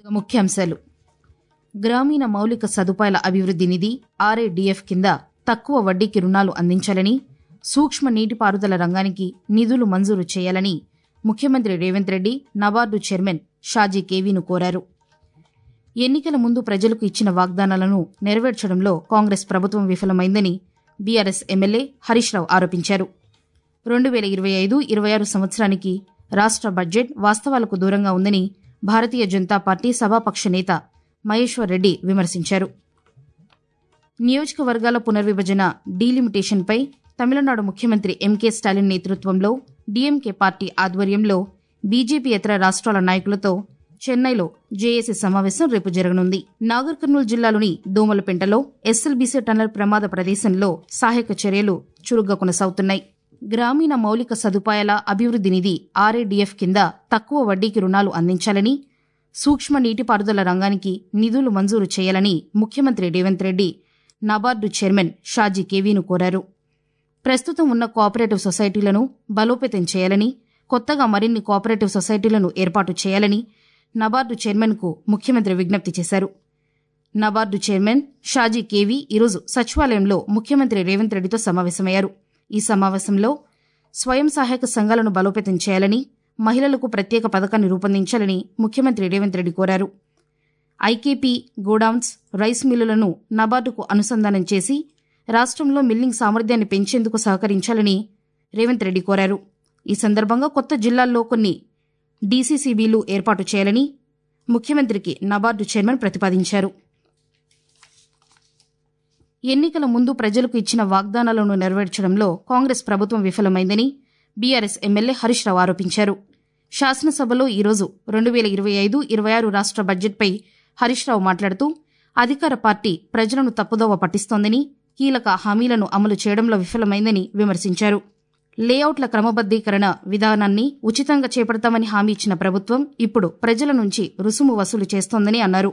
ముఖ్యాంశాలు గ్రామీణ మౌలిక సదుపాయాల అభివృద్ధి నిధి ఆర్ఏడీఎఫ్ కింద తక్కువ వడ్డీకి రుణాలు అందించాలని సూక్ష్మ నీటిపారుదల రంగానికి నిధులు మంజూరు చేయాలని ముఖ్యమంత్రి రేవంత్ రెడ్డి నబార్డు చైర్మన్ షాజీ కేవీను కోరారు ఎన్నికల ముందు ప్రజలకు ఇచ్చిన వాగ్దానాలను నెరవేర్చడంలో కాంగ్రెస్ ప్రభుత్వం విఫలమైందని బీఆర్ఎస్ ఎమ్మెల్యే హరీష్ రావు ఆరోపించారు రెండు వేల ఇరవై ఐదు ఇరవై ఆరు సంవత్సరానికి రాష్ట్ర బడ్జెట్ వాస్తవాలకు దూరంగా ఉందని భారతీయ జనతా పార్టీ సభాపక్ష నేత మహేశ్వర్ రెడ్డి విమర్శించారు నియోజకవర్గాల పునర్విభజన డీలిమిటేషన్పై తమిళనాడు ముఖ్యమంత్రి ఎంకే స్టాలిన్ నేతృత్వంలో డీఎంకే పార్టీ ఆధ్వర్యంలో బీజేపీయేతర రాష్ట్రాల నాయకులతో చెన్నైలో జేఏసీ సమావేశం రేపు జరగనుంది నాగర్ కర్నూలు జిల్లాలోని దోమలపెంటలో ఎస్ఎల్బీసీ టన్నల్ ప్రమాద ప్రదేశంలో సహాయక చర్యలు చురుగ్గా కొనసాగుతున్నాయి గ్రామీణ మౌలిక సదుపాయాల అభివృద్ధి నిధి ఆర్ఏడీఎఫ్ కింద తక్కువ వడ్డీకి రుణాలు అందించాలని సూక్ష్మ నీటిపారుదల రంగానికి నిధులు మంజూరు చేయాలని ముఖ్యమంత్రి రేవంత్ రెడ్డి నబార్డు చైర్మన్ షాజీ కేవీను కోరారు ప్రస్తుతం ఉన్న కోఆపరేటివ్ సొసైటీలను బలోపేతం చేయాలని కొత్తగా మరిన్ని కోఆపరేటివ్ సొసైటీలను ఏర్పాటు చేయాలని నబార్డు చైర్మన్కు ముఖ్యమంత్రి విజ్ఞప్తి చేశారు నబార్డు చైర్మన్ షాజీ కేవీ ఈరోజు సచివాలయంలో ముఖ్యమంత్రి రేవంత్ రెడ్డితో సమావేశమయ్యారు ఈ సమావేశంలో స్వయం సహాయక సంఘాలను బలోపేతం చేయాలని మహిళలకు ప్రత్యేక పథకాన్ని రూపొందించాలని ముఖ్యమంత్రి రేవంత్ రెడ్డి కోరారు ఐకేపీ గోడౌన్స్ రైస్ మిల్లులను నబార్డుకు అనుసంధానం చేసి రాష్ట్రంలో మిల్లింగ్ సామర్థ్యాన్ని పెంచేందుకు సహకరించాలని రేవంత్ రెడ్డి కోరారు ఈ సందర్భంగా కొత్త జిల్లాల్లో కొన్ని డీసీసీబీలు ఏర్పాటు చేయాలని ముఖ్యమంత్రికి నబార్డు చైర్మన్ ప్రతిపాదించారు ఎన్నికల ముందు ప్రజలకు ఇచ్చిన వాగ్దానాలను నెరవేర్చడంలో కాంగ్రెస్ ప్రభుత్వం విఫలమైందని బీఆర్ఎస్ ఎమ్మెల్యే హరీష్ రావు ఆరోపించారు శాసనసభలో ఈరోజు రెండు వేల ఇరవై ఐదు ఇరవై ఆరు రాష్ట్ర బడ్జెట్పై హరీష్ రావు మాట్లాడుతూ అధికార పార్టీ ప్రజలను తప్పుదోవ పట్టిస్తోందని కీలక హామీలను అమలు చేయడంలో విఫలమైందని విమర్శించారు లేఅవుట్ల క్రమబద్దీకరణ విధానాన్ని ఉచితంగా చేపడతామని హామీ ఇచ్చిన ప్రభుత్వం ఇప్పుడు ప్రజల నుంచి రుసుము వసూలు చేస్తోందని అన్నారు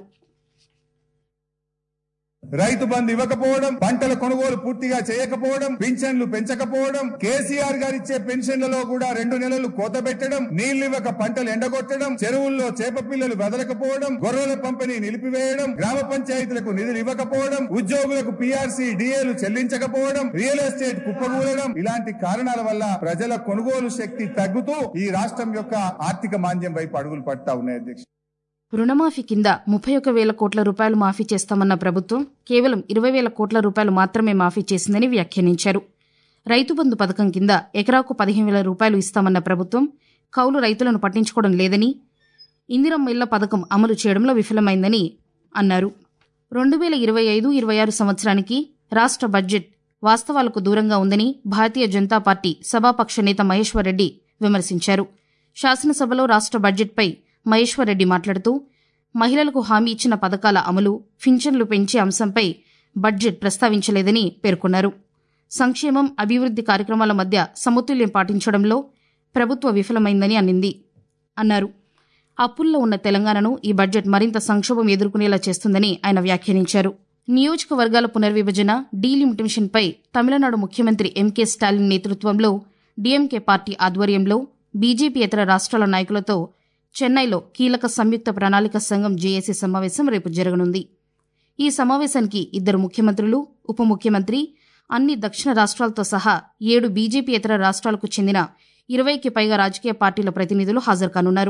రైతు బంధు ఇవ్వకపోవడం పంటల కొనుగోలు పూర్తిగా చేయకపోవడం పింఛన్లు పెంచకపోవడం కేసీఆర్ గారు ఇచ్చే పెన్షన్లలో కూడా రెండు నెలలు కోత పెట్టడం నీళ్లు ఇవ్వక పంటలు ఎండగొట్టడం చెరువుల్లో చేప పిల్లలు వదలకపోవడం గొర్రెల పంపిణీ నిలిపివేయడం గ్రామ పంచాయతీలకు నిధులు ఇవ్వకపోవడం ఉద్యోగులకు పీఆర్సీ డిఏలు చెల్లించకపోవడం రియల్ ఎస్టేట్ కుప్పగూలడం ఇలాంటి కారణాల వల్ల ప్రజల కొనుగోలు శక్తి తగ్గుతూ ఈ రాష్ట్రం యొక్క ఆర్థిక మాంద్యం వైపు అడుగులు పడతా ఉన్నాయి అధ్యక్ష రుణమాఫీ కింద ముప్పై ఒక వేల కోట్ల రూపాయలు మాఫీ చేస్తామన్న ప్రభుత్వం కేవలం ఇరవై వేల కోట్ల రూపాయలు మాత్రమే మాఫీ చేసిందని వ్యాఖ్యానించారు రైతు బంధు పథకం కింద ఎకరాకు పదిహేను వేల రూపాయలు ఇస్తామన్న ప్రభుత్వం కౌలు రైతులను పట్టించుకోవడం లేదని ఇందిరమ్మ ఇళ్ల పథకం అమలు చేయడంలో విఫలమైందని అన్నారు రెండు వేల ఇరవై ఐదు ఇరవై ఆరు సంవత్సరానికి రాష్ట్ర బడ్జెట్ వాస్తవాలకు దూరంగా ఉందని భారతీయ జనతా పార్టీ సభాపక్ష నేత మహేశ్వర్ రెడ్డి విమర్శించారు శాసనసభలో రాష్ట్ర బడ్జెట్పై మహేశ్వర్ రెడ్డి మాట్లాడుతూ మహిళలకు హామీ ఇచ్చిన పథకాల అమలు పింఛన్లు పెంచే అంశంపై బడ్జెట్ ప్రస్తావించలేదని పేర్కొన్నారు సంక్షేమం అభివృద్ధి కార్యక్రమాల మధ్య సమతుల్యం పాటించడంలో ప్రభుత్వ విఫలమైందని అనింది అన్నారు అప్పుల్లో ఉన్న తెలంగాణను ఈ బడ్జెట్ మరింత సంక్షోభం ఎదుర్కొనేలా చేస్తుందని ఆయన వ్యాఖ్యానించారు నియోజకవర్గాల పునర్విభజన డీలిమిటేషన్పై తమిళనాడు ముఖ్యమంత్రి ఎంకే స్టాలిన్ నేతృత్వంలో డీఎంకే పార్టీ ఆధ్వర్యంలో బీజేపీయేతర రాష్ట్రాల నాయకులతో చెన్నైలో కీలక సంయుక్త ప్రణాళిక సంఘం జేఏసీ సమావేశం రేపు జరగనుంది ఈ సమావేశానికి ఇద్దరు ముఖ్యమంత్రులు ఉప ముఖ్యమంత్రి అన్ని దక్షిణ రాష్ట్రాలతో సహా ఏడు బీజేపీయేతర రాష్ట్రాలకు చెందిన ఇరవైకి పైగా రాజకీయ పార్టీల ప్రతినిధులు హాజరు కానున్నారు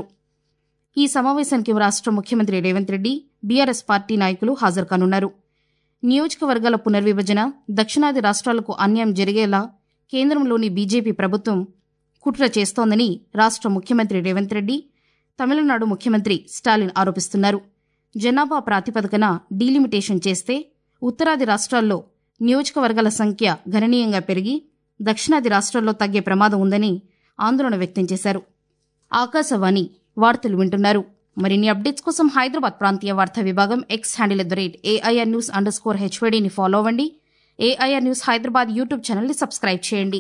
ఈ సమావేశానికి రాష్ట్ర ముఖ్యమంత్రి రేవంత్ రెడ్డి బీఆర్ఎస్ పార్టీ నాయకులు హాజరు కానున్నారు నియోజకవర్గాల పునర్విభజన దక్షిణాది రాష్ట్రాలకు అన్యాయం జరిగేలా కేంద్రంలోని బీజేపీ ప్రభుత్వం కుట్ర చేస్తోందని రాష్ట్ర ముఖ్యమంత్రి రేవంత్ రెడ్డి తమిళనాడు ముఖ్యమంత్రి స్టాలిన్ ఆరోపిస్తున్నారు జనాభా ప్రాతిపదికన డీలిమిటేషన్ చేస్తే ఉత్తరాది రాష్ట్రాల్లో నియోజకవర్గాల సంఖ్య గణనీయంగా పెరిగి దక్షిణాది రాష్ట్రాల్లో తగ్గే ప్రమాదం ఉందని ఆందోళన వ్యక్తం చేశారు ఆకాశవాణి వార్తలు వింటున్నారు మరిన్ని అప్డేట్స్ కోసం హైదరాబాద్ ప్రాంతీయ వార్తా విభాగం X handle at the rate AIR news underscore స్కోర్ హెచ్వైడీని ఫాలో అవ్వండి ఏఐఆర్ న్యూస్ హైదరాబాద్ యూట్యూబ్ ఛానల్ని సబ్స్క్రైబ్ చేయండి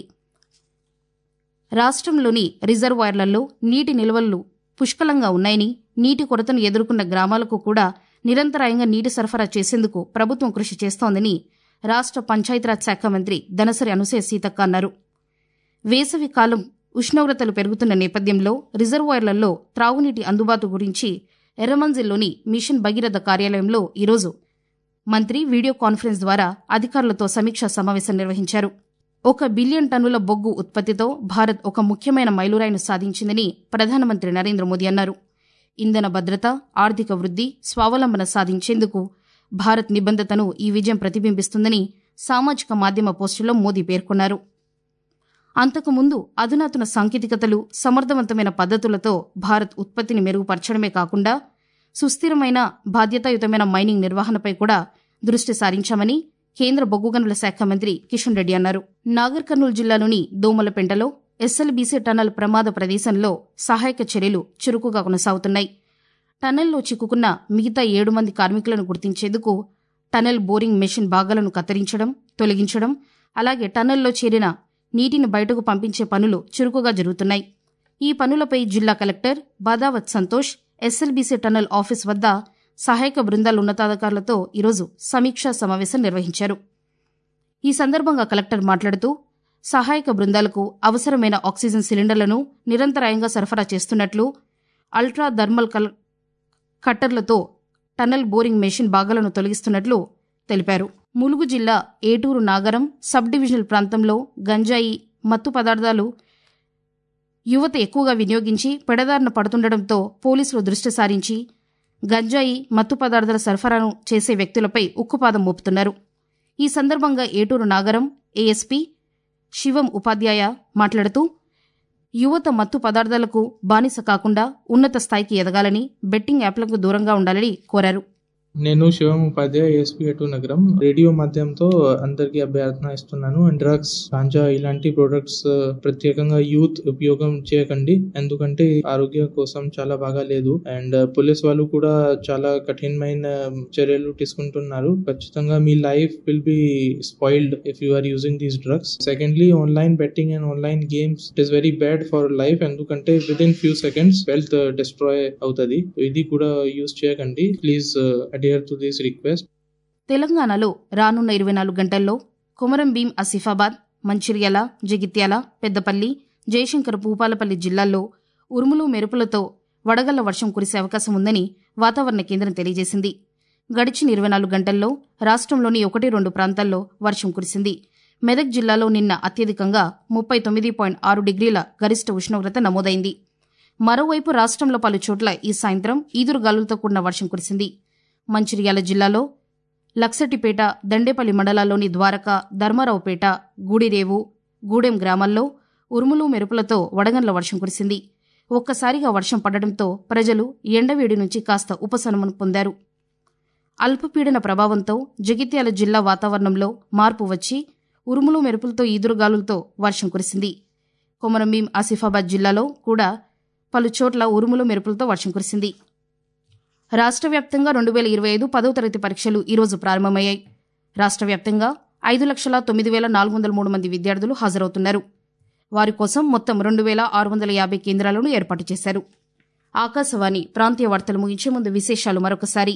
రాష్ట్రంలోని రిజర్వాయర్లలో నీటి నిల్వలు పుష్కలంగా ఉన్నాయని నీటి కొరతను ఎదుర్కొన్న గ్రామాలకు కూడా నిరంతరాయంగా నీటి సరఫరా చేసేందుకు ప్రభుత్వం కృషి చేస్తోందని రాష్ట్ర పంచాయతీరాజ్ శాఖ మంత్రి దనసరి అనుసే సీతక్క అన్నారు వేసవి కాలం ఉష్ణోగ్రతలు పెరుగుతున్న నేపథ్యంలో రిజర్వాయర్లలో త్రాగునీటి అందుబాటు గురించి ఎర్రమంజిల్లోని మిషన్ భగీరథ కార్యాలయంలో ఈరోజు మంత్రి వీడియో కాన్ఫరెన్స్ ద్వారా అధికారులతో సమీక్షా సమావేశం నిర్వహించారు ఒక బిలియన్ టన్నుల బొగ్గు ఉత్పత్తితో భారత్ ఒక ముఖ్యమైన మైలురాయిని సాధించిందని ప్రధానమంత్రి నరేంద్ర మోదీ అన్నారు ఇంధన భద్రత ఆర్థిక వృద్ధి స్వావలంబన సాధించేందుకు భారత్ నిబంధతను ఈ విజయం ప్రతిబింబిస్తుందని సామాజిక మాధ్యమ పోస్టులో మోదీ పేర్కొన్నారు అంతకుముందు అధునాతన సాంకేతికతలు సమర్థవంతమైన పద్ధతులతో భారత్ ఉత్పత్తిని మెరుగుపరచడమే కాకుండా సుస్థిరమైన బాధ్యతాయుతమైన మైనింగ్ నిర్వహణపై కూడా దృష్టి సారించామని కేంద్ర బొగ్గు గనుల శాఖ మంత్రి కిషన్ రెడ్డి అన్నారు నాగర్ కర్నూలు జిల్లాలోని దోమలపెంటలో ఎస్ఎల్బీసీ టనల్ ప్రమాద ప్రదేశంలో సహాయక చర్యలు చురుకుగా కొనసాగుతున్నాయి టనెల్లో చిక్కుకున్న మిగతా ఏడు మంది కార్మికులను గుర్తించేందుకు టనెల్ బోరింగ్ మెషిన్ భాగాలను కత్తిరించడం తొలగించడం అలాగే టనెల్లో చేరిన నీటిని బయటకు పంపించే పనులు చురుకుగా జరుగుతున్నాయి ఈ పనులపై జిల్లా collector Badavath Santosh SLBC tunnel office వద్ద సహాయక బృందాల ఉన్నతాధికారులతో ఈరోజు సమీక్షా సమావేశం నిర్వహించారు ఈ సందర్భంగా కలెక్టర్ మాట్లాడుతూ సహాయక బృందాలకు అవసరమైన ఆక్సిజన్ సిలిండర్లను నిరంతరాయంగా సరఫరా చేస్తున్నట్లు అల్ట్రా థర్మల్ కల్ కట్టర్లతో టనల్ బోరింగ్ మెషిన్ భాగాలను తొలగిస్తున్నట్లు తెలిపారు ములుగు జిల్లా ఏటూరు నాగరం సబ్ డివిజనల్ ప్రాంతంలో గంజాయి మత్తు పదార్థాలు యువత ఎక్కువగా వినియోగించి పెడదారిన పడుతుండటంతో పోలీసులు దృష్టి సారించి గంజాయి మత్తు పదార్థాల సరఫరాను చేసే వ్యక్తులపై ఉక్కుపాదం మోపుతున్నారు ఈ సందర్భంగా ఏటూరు నాగరం ఏఎస్పీ శివం ఉపాధ్యాయ మాట్లాడుతూ యువత మత్తు పదార్థాలకు బానిస కాకుండా ఉన్నత స్థాయికి ఎదగాలని బెట్టింగ్ యాప్లకు దూరంగా ఉండాలని కోరారు నేను శివం ఉపాధ్యాయ ఏఎస్పీ అటు నగరం రేడియో మాధ్యమంతో అందరికీ అభ్యర్థన ఇస్తున్నాను అండ్ డ్రగ్స్ గాంజా ఇలాంటి ప్రొడక్ట్స్ ప్రత్యేకంగా యూత్ ఉపయోగం చేయకండి ఎందుకంటే ఆరోగ్య కోసం చాలా బాగా లేదు అండ్ పోలీస్ వాళ్ళు కూడా చాలా కఠినమైన చర్యలు తీసుకుంటున్నారు ఖచ్చితంగా మీ life will be spoiled if you are using these drugs secondly online betting and online games it is very bad for life ఎందుకంటే with in few seconds wealth destroy అవుతుంది ఇది కూడా యూజ్ చేయకండి please adhere to this request తెలంగాణలో రానున్న ఇరవై నాలుగు గంటల్లో కొమరం భీం ఆసిఫాబాద్ మంచిర్యాల జగిత్యాల పెద్దపల్లి జయశంకర్ భూపాలపల్లి జిల్లాల్లో ఉరుములు మెరుపులతో వడగళ్ల వర్షం కురిసే అవకాశం ఉందని వాతావరణ కేంద్రం తెలియజేసింది గడిచిన ఇరవై నాలుగు గంటల్లో రాష్ట్రంలోని ఒకటి రెండు ప్రాంతాల్లో వర్షం కురిసింది మెదక్ జిల్లాలో నిన్న అత్యధికంగా ముప్పై తొమ్మిది పాయింట్ ఆరు డిగ్రీల గరిష్ట ఉష్ణోగ్రత నమోదైంది మరోవైపు రాష్ట్రంలో పలు చోట్ల ఈ సాయంత్రం ఈదురుగాలులతో కూడిన వర్షం కురిసింది మంచిర్యాల జిల్లాలో లక్సటిపేట దండేపల్లి మండలాల్లోని ద్వారక ధర్మారావుపేట గూడిరేవు గూడెం గ్రామాల్లో ఉరుములు మెరుపులతో వడగండ్ల వర్షం కురిసింది ఒక్కసారిగా వర్షం పడడంతో ప్రజలు ఎండవేడి నుంచి కాస్త ఉపశమనం పొందారు అల్పపీడన ప్రభావంతో జగిత్యాల జిల్లా వాతావరణంలో మార్పు వచ్చి ఉరుములు మెరుపులతో ఈదురుగాలులతో వర్షం కురిసింది కొమరంభీం ఆసిఫాబాద్ జిల్లాలో కూడా పలు చోట్ల ఉరుములు మెరుపులతో వర్షం కురిసింది రాష్ట్ర వ్యాప్తంగా రెండు వేల ఇరవై ఐదు పదవ తరగతి పరీక్షలు ఈరోజు ప్రారంభమయ్యాయి రాష్ట్ర వ్యాప్తంగా ఐదు లక్షల తొమ్మిది వేల నాలుగు వందల మూడు మంది విద్యార్థులు హాజరవుతున్నారు వారి కోసం మొత్తం రెండు వేల ఆరు వందల యాభై కేంద్రాలను ఏర్పాటు చేశారు ఆకాశవాణి ప్రాంతీయ వార్తలు ముగించే ముందు విశేషాలు మరొకసారి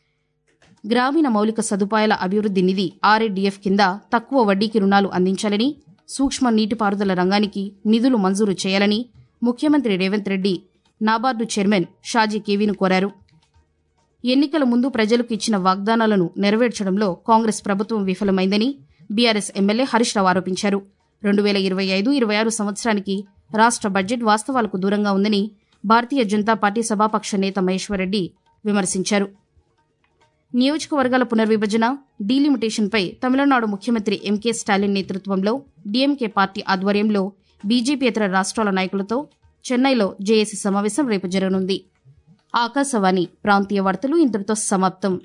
గ్రామీణ మౌలిక సదుపాయాల అభివృద్ది నిధి ఆర్ఏడీఎఫ్ కింద తక్కువ వడ్డీకి రుణాలు అందించాలని సూక్ష్మ నీటిపారుదల రంగానికి నిధులు మంజూరు చేయాలని ముఖ్యమంత్రి రేవంత్ రెడ్డి నాబార్డు చైర్మన్ షాజీ కేవీను కోరారు ఎన్నికల ముందు ప్రజలకు ఇచ్చిన వాగ్దానాలను నెరవేర్చడంలో కాంగ్రెస్ ప్రభుత్వం విఫలమైందని బీఆర్ఎస్ ఎమ్మెల్యే హరీష్ రావు ఆరోపించారు రెండు వేల ఇరవై ఐదు ఇరవై ఆరు సంవత్సరానికి రాష్ట్ర బడ్జెట్ వాస్తవాలకు దూరంగా ఉందని భారతీయ జనతా పార్టీ సభాపక్ష నేత మహేశ్వరరెడ్డి విమర్శించారు నియోజకవర్గాల పునర్విభజన డీలిమిటేషన్పై తమిళనాడు ముఖ్యమంత్రి ఎంకే స్టాలిన్ నేతృత్వంలో డీఎంకే పార్టీ ఆధ్వర్యంలో బీజేపీయేతర రాష్ట్రాల నాయకులతో చెన్నైలో జేఏసీ సమావేశం రేపు జరగనుంది ఆకాశవాణి ప్రాంతీయ వార్తలు ఇంతటితో సమాప్తం